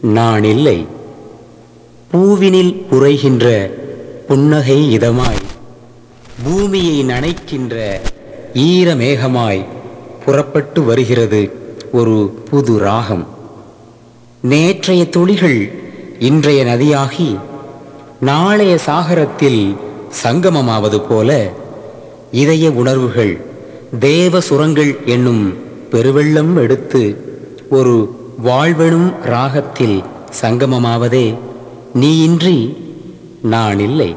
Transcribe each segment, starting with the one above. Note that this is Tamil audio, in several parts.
நான் இல்லை பூவினில் உறைகின்ற புன்னகை இதமாய் பூமியை நனைக்கின்ற ஈரமேகமாய் புறப்பட்டு வருகிறது ஒரு புது ராகம் நேற்றைய துளிகள் இன்றைய நதியாகி நாளைய சாகரத்தில் சங்கமமாவது போல இதய உணர்வுகள் தேவ சுரங்கள் என்னும் பெருவெள்ளம் எடுத்து ஒரு வாழ்வெனும் ராகத்தில் சங்கமமாவதே நீயின்றி நான் இல்லை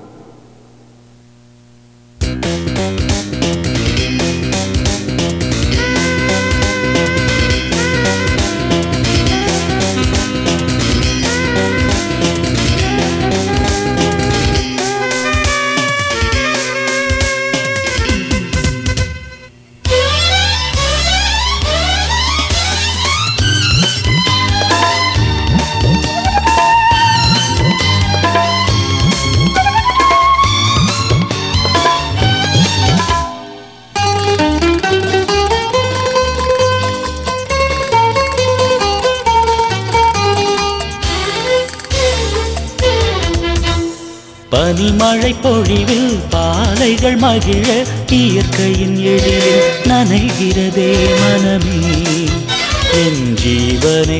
பனிமழை பொழிவில் பாலைகள் மகிழ இயற்கையின் எழிலில் நனைகிறதே மனமே என் ஜீவனே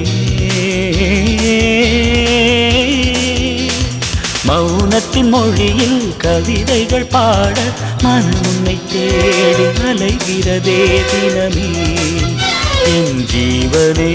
மௌனத்தின் மொழியில் கவிதைகள் பாட மனம் உன்னை தேடி அலைகிறதே தினமே என் ஜீவனே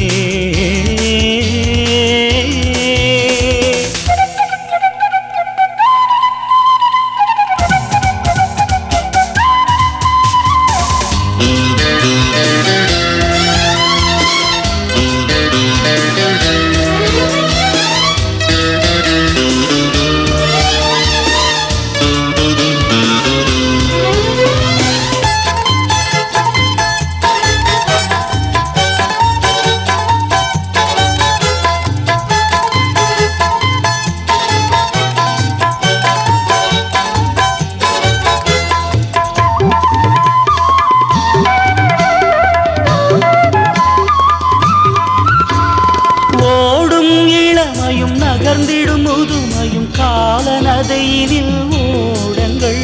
ஓடும் இளமையும் நகர்ந்திடும் முதுமையும் கால நதையினில் ஓடங்கள்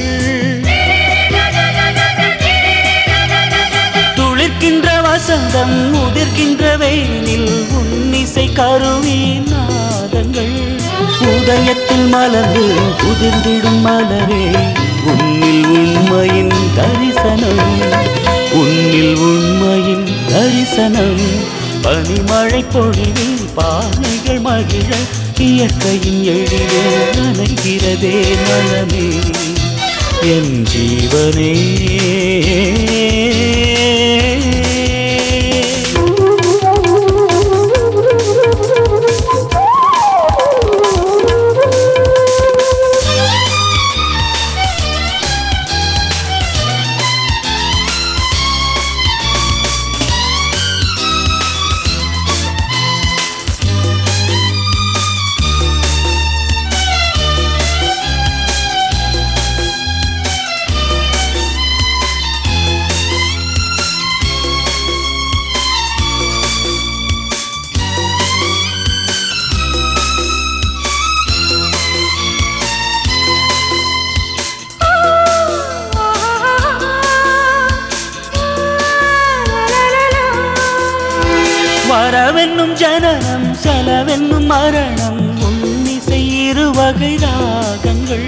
துளிர்க்கின்ற வசந்தம் உதிர்கின்ற வேனில் உன்னிசை கருவி நாதங்கள் உதயத்தில் மலர்ந்து உதிர்ந்திடும் மலரே உன்னில் உண்மையின் தரிசனம் உன்னில் உண்மையின் தரிசனம் பனிமழை பொழிவில் பானைகள் மகிழ இயற்கையின் எழிலே நனைகிறதே நலமே என் ஜீவனே வரவென்னும் ஜனனம் செலவென்னும் மரணம் உன்னிசை இரு வகை ராகங்கள்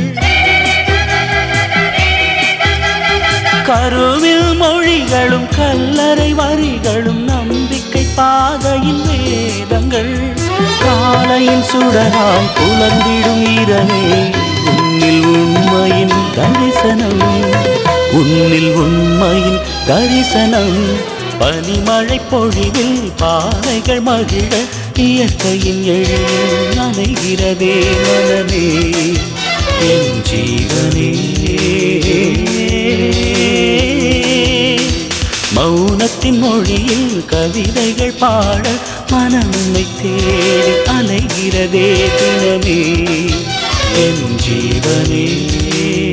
கருவில் மொழிகளும் கல்லறை வரிகளும் நம்பிக்கை பாதையின் வேதங்கள் காலையின் சுடராய் புலர்ந்திடும் இரவே உன்னில் உண்மையின் தரிசனம் உன்னில் உண்மையின் தரிசனம் பனிமழை பொழிவில் பாறைகள் மகிழ இயற்கையின் எழில் நனைகிறதே மனமே என் ஜீவனே மௌனத்தின் மொழியில் கவிதைகள் பாட மனம் உன்னை தேடி அலைகிறதே தினமே என் ஜீவனே